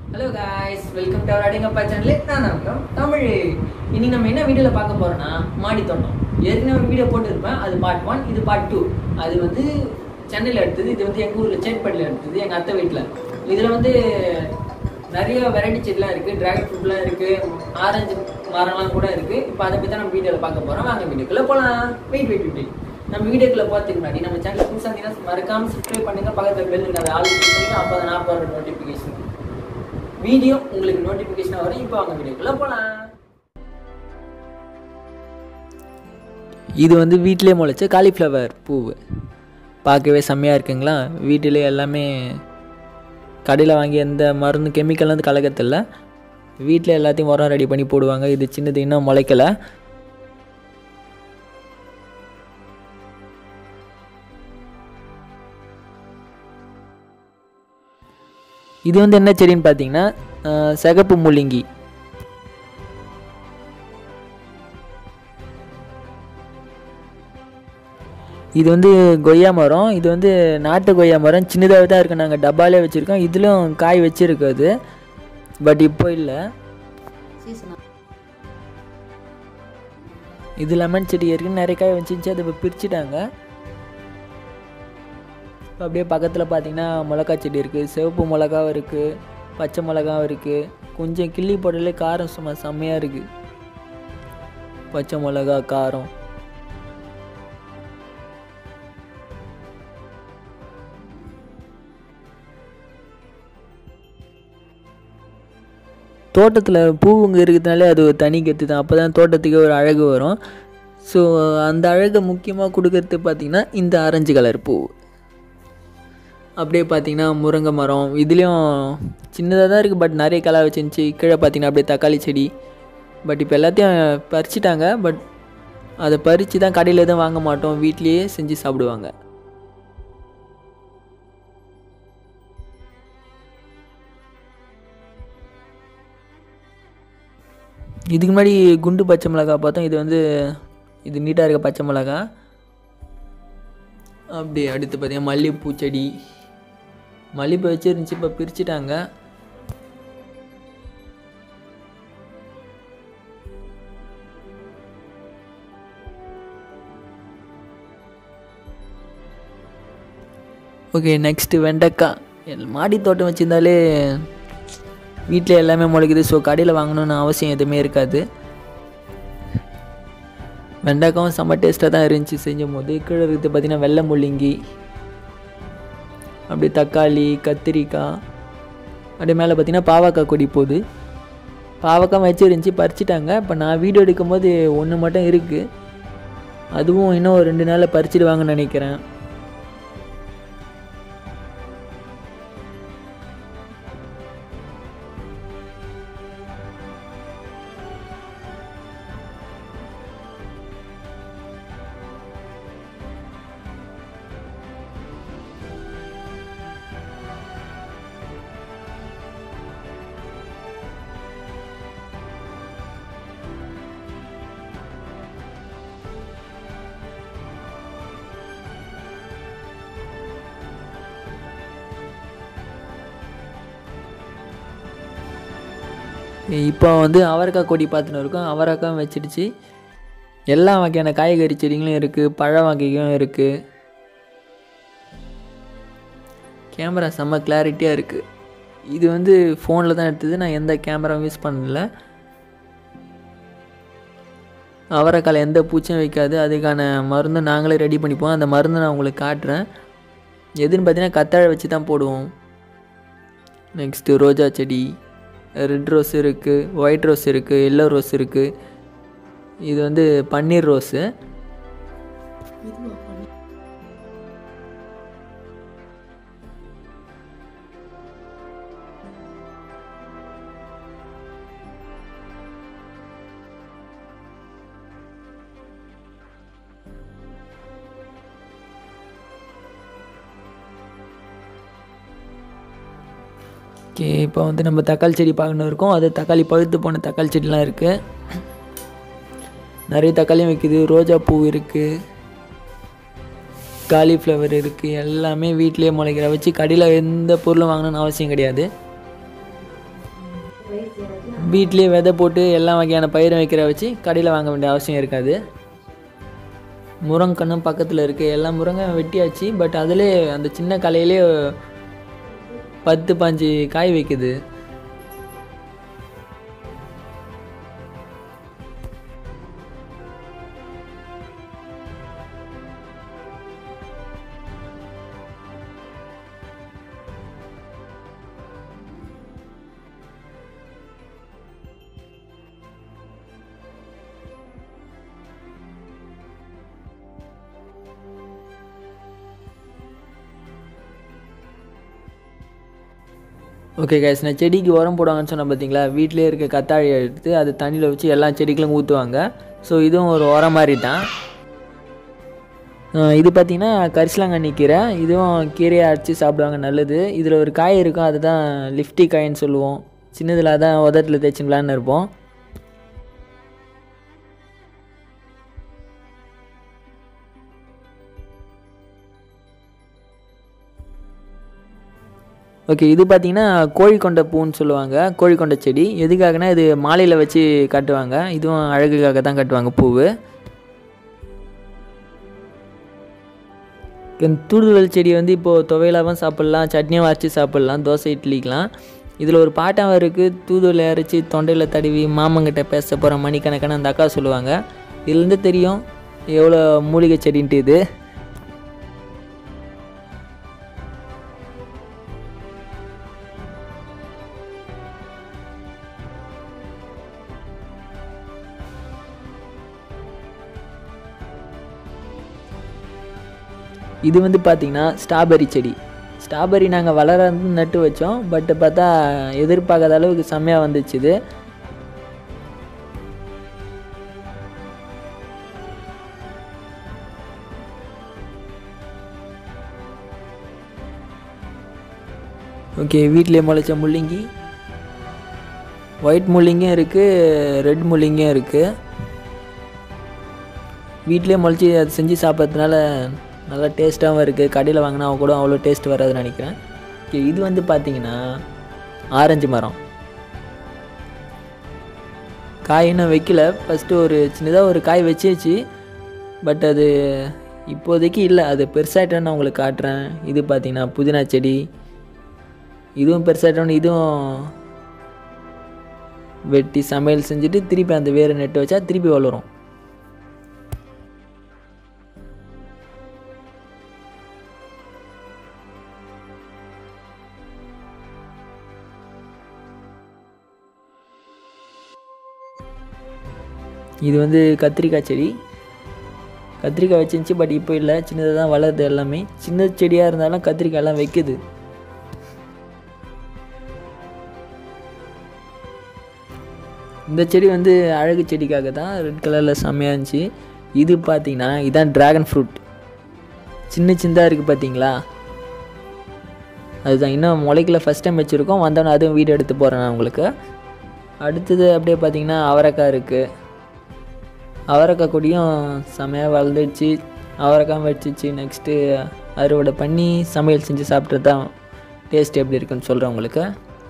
hello guys welcome to our Adingappa channel நான் நம்புறோம் தமிழ் இன்னைக்கு நம்ம என்ன வீடியோவில் பார்க்க போறோம்னா மாடி தோட்டம் ஏற்கனவே ஒரு வீடியோ போட்டிருப்பேன் அது பார்ட் ஒன் இது பார்ட் டூ அது வந்து சென்னையில் எடுத்தது இது வந்து எங்கள் ஊரில் சேட்பட்டில் எடுத்தது எங்கள் அத்தை வீட்டில் இதில் வந்து நிறைய வெரைட்டி செடிலாம் இருக்குது ட்ராகன் ஃப்ரூட்லாம் இருக்குது ஆரஞ்சு மரம்லாம் கூட இருக்குது இப்போ அதை பற்றி தான் நம்ம வீடியோவில் பார்க்க போகிறோம் வாங்க வீடியோக்குள்ளே போகலாம் வெயிட் வெயிட் வெயிட் நம்ம வீடியோக்குள்ள போகிறதுக்கு முன்னாடி நம்ம சேனல் புதுசாக இருந்தீங்கன்னா மறக்காமல் சப்ஸ்கிரைப் பண்ணுங்க பக்கத்தில் பெல் இருக்காது ஆள் பண்ணுங்க அப்போ தான் நான் போடுற நோட்டிஃபிகேஷன் வீடியோ உங்களுக்கு நோட்டிஃபிகேஷன் வரும் இப்போ வாங்க வீடியோக்குள்ள போகலாம் இது வந்து வீட்டிலே முளைச்ச காலிஃப்ளவர் பூவு பார்க்கவே செம்மையாக இருக்குங்களா வீட்டிலே எல்லாமே கடையில் வாங்கி எந்த மருந்து கெமிக்கல் வந்து கலக்கத்தில்ல வீட்டில் எல்லாத்தையும் உரம் ரெடி பண்ணி போடுவாங்க இது சின்னது இன்னும் முளைக்கல இது வந்து என்ன செடின்னு பார்த்தீங்கன்னா அஹ், சிகப்பு முள்ளங்கி இது வந்து கொய்யா மரம் இது வந்து நாட்டு கொய்யா மரம் சின்னதாக தான் இருக்குது நாங்கள் டப்பாலே வச்சுருக்கோம் இதிலும் காய் வச்சிருக்கு அது பட் இப்போ இல்லை இது லெமன் செடி ஏற்கனவே நிறைய காய் வச்சிருந்துச்சு அதை இப்போ பிரிச்சுட்டாங்க இப்போ அப்படியே பக்கத்தில் பார்த்தீங்கன்னா மிளகா செடி இருக்குது சிவப்பு மிளகாவும் இருக்குது பச்சை மிளகாவும் இருக்குது கொஞ்சம் கிள்ளி போட்டாலே காரம் சும்மா செம்மையாக இருக்குது பச்சை மிளகா காரம் தோட்டத்தில் பூவுங்க இருக்கிறதுனாலே அது ஒரு தனி கெத்து தான் அப்போ தான் தோட்டத்துக்கு ஒரு அழகு வரும் ஸோ அந்த அழகை முக்கியமாக கொடுக்கறது பார்த்திங்கன்னா இந்த ஆரஞ்சு கலர் பூ அப்படியே பார்த்தீங்கன்னா முருங்கை மரம் இதுலேயும் சின்னதாக தான் இருக்குது பட் நிறைய கலர் வச்சிருந்துச்சு கீழே பார்த்தீங்கன்னா அப்படியே தக்காளி செடி பட் இப்போ எல்லாத்தையும் பறிச்சிட்டாங்க பட் அதை பறித்து தான் கடையில் எதுவும் வாங்க மாட்டோம் வீட்லேயே செஞ்சு சாப்பிடுவாங்க இதுக்கு முன்னாடி குண்டு பச்சை மிளகா பார்த்தோம் இது வந்து இது நீட்டாக இருக்க பச்சை மிளகா அப்படி அடுத்து பார்த்தீங்கன்னா மல்லிகைப்பூ செடி மல்லிகைப்பூ வச்சிருந்துச்சு இப்போ பிரிச்சுட்டாங்க ஓகே நெக்ஸ்ட்டு வெண்டைக்காய் எல் மாடி தோட்டம் வச்சுருந்தாலே வீட்டில் எல்லாமே முளைக்குது ஸோ கடையில் வாங்கணும்னு அவசியம் எதுவுமே இருக்காது வெண்டைக்காவும் செம்ம டேஸ்ட்டாக தான் இருந்துச்சு செஞ்சும் போது கீழே இருக்கிறது பார்த்திங்கன்னா வெள்ளை முள்ளங்கி அப்படி தக்காளி கத்திரிக்காய் அப்படியே மேலே பார்த்தீங்கன்னா பாவக்காய் கொடி போகுது பாவக்காய் வச்சிருந்துச்சி பறிச்சிட்டாங்க இப்போ நான் வீடியோ எடுக்கும்போது ஒன்று மட்டும் இருக்குது அதுவும் இன்னும் ஒரு ரெண்டு நாளில் பறிச்சிடுவாங்கன்னு நினைக்கிறேன் இப்போ வந்து அவரைக்காய் கொடி பார்த்துன்னு இருக்கோம் அவரைக்காய் வச்சிடுச்சு எல்லா வகையான காய்கறி செடிகளும் இருக்குது பழ வகைகளும் இருக்குது கேமரா செம்ம கிளாரிட்டியாக இருக்குது இது வந்து ஃபோனில் தான் எடுத்தது நான் எந்த கேமராவும் யூஸ் பண்ணல அவரைக்காயில் எந்த பூச்சியும் வைக்காது அதுக்கான மருந்து நாங்களே ரெடி பண்ணிப்போம் அந்த மருந்து நான் உங்களுக்கு காட்டுறேன் எதுன்னு பார்த்தீங்கன்னா கத்தாழை வச்சு தான் போடுவோம் நெக்ஸ்ட்டு ரோஜா செடி ரெட் ரோஸ் இருக்குது ஒயிட் ரோஸ் இருக்குது எல்லோ ரோஸ் இருக்குது இது வந்து பன்னீர் ரோஸு ஓகே இப்போ வந்து நம்ம தக்காளி செடி பார்க்கணும் இருக்கோம் அது தக்காளி பழுத்து போன தக்காளி செடிலாம் இருக்குது நிறைய தக்காளியும் வைக்குது ரோஜா பூ இருக்குது காலிஃப்ளவர் இருக்குது எல்லாமே வீட்டிலேயே முளைக்கிற வச்சு கடையில் எந்த பொருளும் வாங்கணும்னு அவசியம் கிடையாது வீட்லேயே விதை போட்டு எல்லா வகையான பயிரை வைக்கிற வச்சு கடையில் வாங்க வேண்டிய அவசியம் இருக்காது முருங்கன்னும் பக்கத்தில் இருக்குது எல்லா முருங்கை வெட்டியாச்சு பட் அதிலே அந்த சின்ன கலையிலே பத்து பாஞ்சு காய் வைக்குது ஓகே கைஸ் நான் செடிக்கு உரம் போடுவாங்கன்னு சொன்னேன் பார்த்தீங்களா வீட்டிலே இருக்க கத்தாழி எடுத்து அது தண்ணியில் வச்சு எல்லா செடிகளும் ஊற்றுவாங்க ஸோ இதுவும் ஒரு உரம் மாதிரி தான் அஹ் இது பார்த்தீங்கன்னா கரிசலாங்கண்ணி கீரை இதுவும் கீரையை அரைச்சி சாப்பிடுவாங்க நல்லது இதில் ஒரு காய் இருக்கும் அதுதான் லிஃப்டி காயின்னு சொல்லுவோம் சின்னதில் அதான் உதட்டில் தேய்ச்சிங்களான்னு இருப்போம் ஓகே இது பார்த்தீங்கன்னா கோழிக்கொண்ட பூன்னு சொல்லுவாங்க கோழிக்கொண்ட செடி எதுக்காகனா இது மாலையில் வச்சு கட்டுவாங்க இதுவும் அழகுக்காக தான் கட்டுவாங்க பூவு இந்த தூதுவளை செடி வந்து இப்போது துவையலாகவும் சாப்பிட்லாம் சட்னியும் அரைச்சி சாப்பிட்லாம் தோசை இட்லிக்கெலாம் இதில் ஒரு பாட்டாவும் இருக்குது தூதுவளை அரைச்சி தொண்டையில் தடவி மாமங்கிட்ட பேச போகிற மணிக்கணக்கான அந்த அக்கா சொல்லுவாங்க இதுலேருந்து தெரியும் எவ்வளோ மூலிகை செடின்ட்டு இது இது வந்து பார்த்திங்கன்னா ஸ்ட்ராபெரி செடி ஸ்ட்ராபெரி நாங்கள் வளரந்து நட்டு வச்சோம் பட் பார்த்தா எதிர்பார்க்காத அளவுக்கு செம்மையாக வந்துச்சு இது ஓகே வீட்டிலே முளைச்ச முள்ளங்கி ஒயிட் முள்ளங்கியும் இருக்குது ரெட் முள்ளங்கியும் இருக்குது வீட்டிலே முளைச்சி அது செஞ்சு சாப்பிட்றதுனால நல்லா டேஸ்ட்டாகவும் இருக்குது கடையில் வாங்கினா கூட அவ்வளோ டேஸ்ட் வராதுன்னு நினைக்கிறேன் ஓகே இது வந்து பார்த்தீங்கன்னா ஆரஞ்சு மரம் காய் இன்னும் வைக்கல ஃபஸ்ட்டு ஒரு சின்னதாக ஒரு காய் வச்சிருச்சு பட் அது இப்போதைக்கு இல்லை அது பெருசாகிட்டோன்னு நான் உங்களுக்கு காட்டுறேன் இது பார்த்தீங்கன்னா புதினா செடி இதுவும் பெருசாகிட்டோன்னு இதுவும் வெட்டி சமையல் செஞ்சுட்டு திருப்பி அந்த வேறு நெட்டு வச்சா திருப்பி வளரும் இது வந்து கத்திரிக்காய் செடி கத்திரிக்காய் வச்சிருந்துச்சு பட் இப்போ இல்லை சின்னதாக தான் வளருது எல்லாமே சின்ன செடியாக இருந்தாலும் கத்திரிக்காய் எல்லாம் வைக்குது இந்த செடி வந்து அழகு செடிக்காக தான் ரெட் கலரில் செம்மையாக இருந்துச்சு இது பார்த்தீங்கன்னா இதான் ட்ராகன் ஃப்ரூட் சின்ன சின்னதாக இருக்குது பார்த்தீங்களா அதுதான் இன்னும் முளைக்கல ஃபஸ்ட் டைம் வச்சுருக்கோம் வந்தோன்னே அதுவும் வீடியோ எடுத்து போகிறேன் நான் உங்களுக்கு அடுத்தது அப்படியே பார்த்தீங்கன்னா அவரைக்காய் இருக்குது அவரைக்காய் கொடியும் செமையாக வளர்ந்துடுச்சு அவரைக்காய் வச்சிச்சு நெக்ஸ்ட்டு அறுவடை பண்ணி சமையல் செஞ்சு சாப்பிட்றது தான் டேஸ்ட் எப்படி இருக்குன்னு சொல்கிறேன் உங்களுக்கு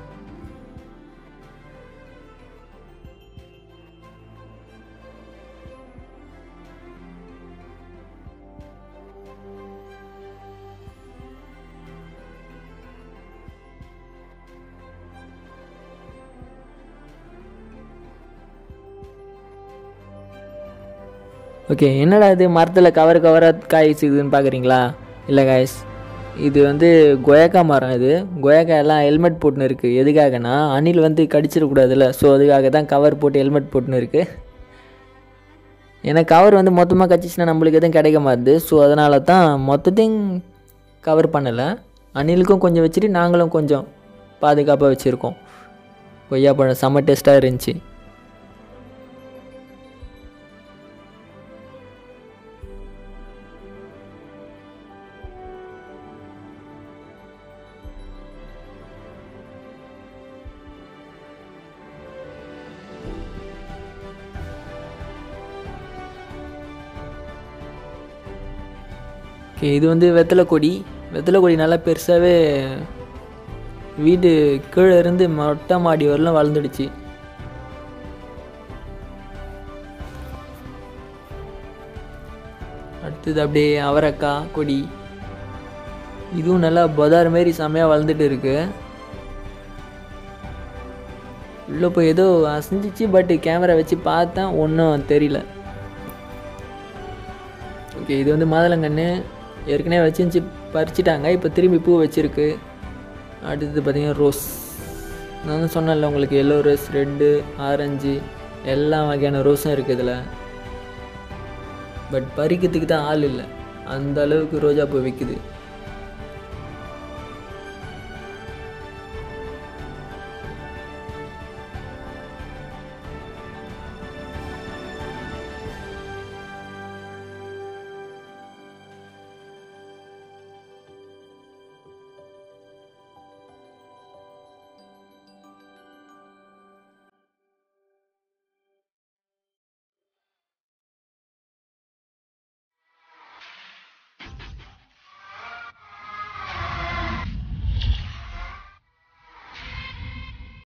ஓகே என்னடா இது மரத்தில் கவர் கவராக காய் இருக்குதுன்னு பார்க்குறீங்களா இல்லை காய்ஸ் இது வந்து கொயக்கா மரம் இது கொயக்கா எல்லாம் ஹெல்மெட் போட்டுன்னு இருக்குது எதுக்காகனா அணில் வந்து கடிச்சிடக்கூடாதுல்ல ஸோ அதுக்காக தான் கவர் போட்டு ஹெல்மெட் போட்டுன்னு இருக்குது ஏன்னா கவர் வந்து மொத்தமாக கச்சிச்சுன்னா நம்மளுக்கு எதுவும் கிடைக்க மாட்டுது ஸோ அதனால தான் மொத்தத்தையும் கவர் பண்ணலை அணிலுக்கும் கொஞ்சம் வச்சுட்டு நாங்களும் கொஞ்சம் பாதுகாப்பாக வச்சுருக்கோம் கொய்யாப்பழம் செம்ம டேஸ்ட்டாக இருந்துச்சு ஓகே இது வந்து வெத்தலை கொடி வெத்தலை கொடி நல்லா பெருசாகவே வீடு கீழே இருந்து மொட்டை மாடி வரலாம் வளர்ந்துடுச்சு அடுத்தது அப்படியே அவரைக்காய் கொடி இதுவும் நல்லா பதார் மாரி செம்மையாக வளர்ந்துட்டு இருக்கு உள்ளே போய் ஏதோ அசைஞ்சிச்சு பட் கேமரா வச்சு பார்த்தேன் ஒன்றும் தெரியல ஓகே இது வந்து மாதுளங்கன்று ஏற்கனவே வச்சிருந்துச்சு பறிச்சிட்டாங்க இப்போ திரும்பி பூ வச்சிருக்கு அடுத்தது பார்த்தீங்கன்னா ரோஸ் நான் வந்து சொன்னேன்ல உங்களுக்கு எல்லோ ரோஸ் ரெட்டு ஆரஞ்சு எல்லா வகையான ரோஸும் இருக்குது இதில் பட் பறிக்கிறதுக்கு தான் ஆள் இல்லை அந்த அளவுக்கு ரோஜா பூ விற்குது